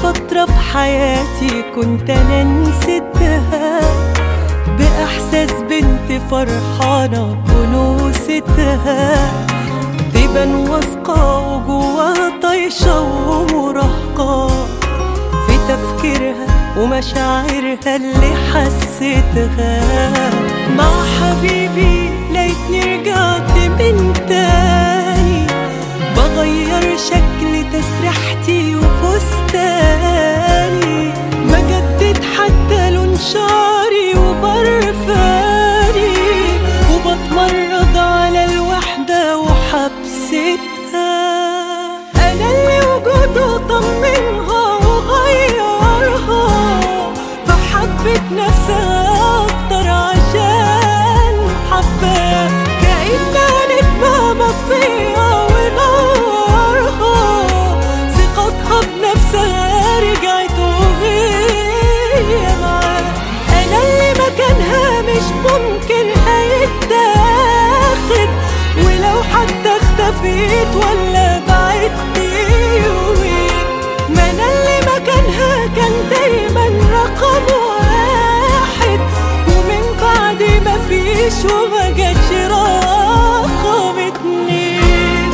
فترة في حياتي كنت أنا نسيتها بإحساس بنت فرحانة بنوستها تبان واثقة وجواها طايشة ومراهقة في تفكيرها ومشاعرها اللي حسيتها مع حبيبي لقيتني رجعت من تاني بغير شكل تسريحتي وفستاني بجدد حتى لون شعري وبرفاني وبتمرد على الوحدة وحبستها أنا اللي وجوده طمنها وغيرها فحبت نفسها أكتر عشان حباه كأنها نجمة مطفية ونارها ثقتها بنفسها رجعت وهي معاه أنا اللي مكانها مش ممكن هيتاخد ولو حتى اختفيت ولا بعدت يومين ما أنا اللي مكانها كان دايما رقم واحد ومن بعد ما فيش وما جاتش رقم اتنين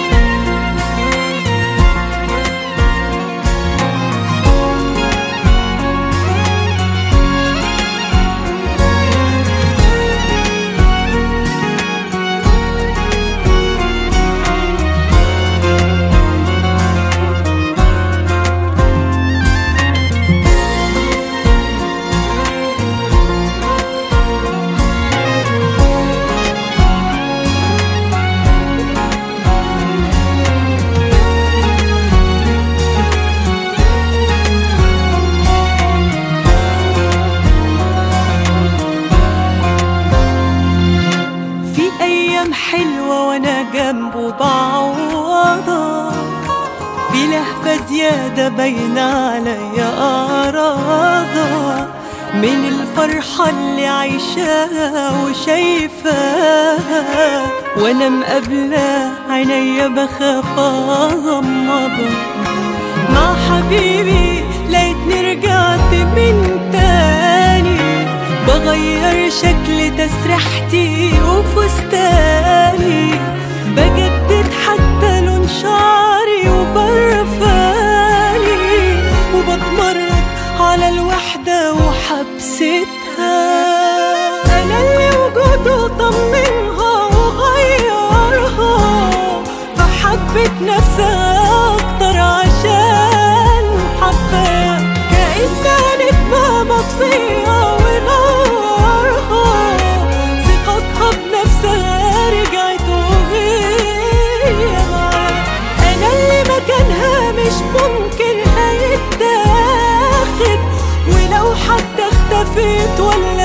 في ايام حلوه وانا جنبه بعوضها في لهفه زياده باينه عليا اراضها من الفرحة اللي عايشاها وشايفاها وانا مقابلة عينيا بخاف اغمضها مع حبيبي لقيتني رجعت من تاني بغير شكل تسريحتي وفستاني بجدد حتى لون شعري وبرفاني وبتمرد على الوحدة وحبستها أنا اللي وجوده طمنها وغيرها فحبت نفسها أكتر عشان حباه كأنها نجمة مطفية ونارها ثقتها بنفسها رجعت وهي معاه أنا اللي مكانها مش ممكن هيتاخد ولو حتى اختفيت ولا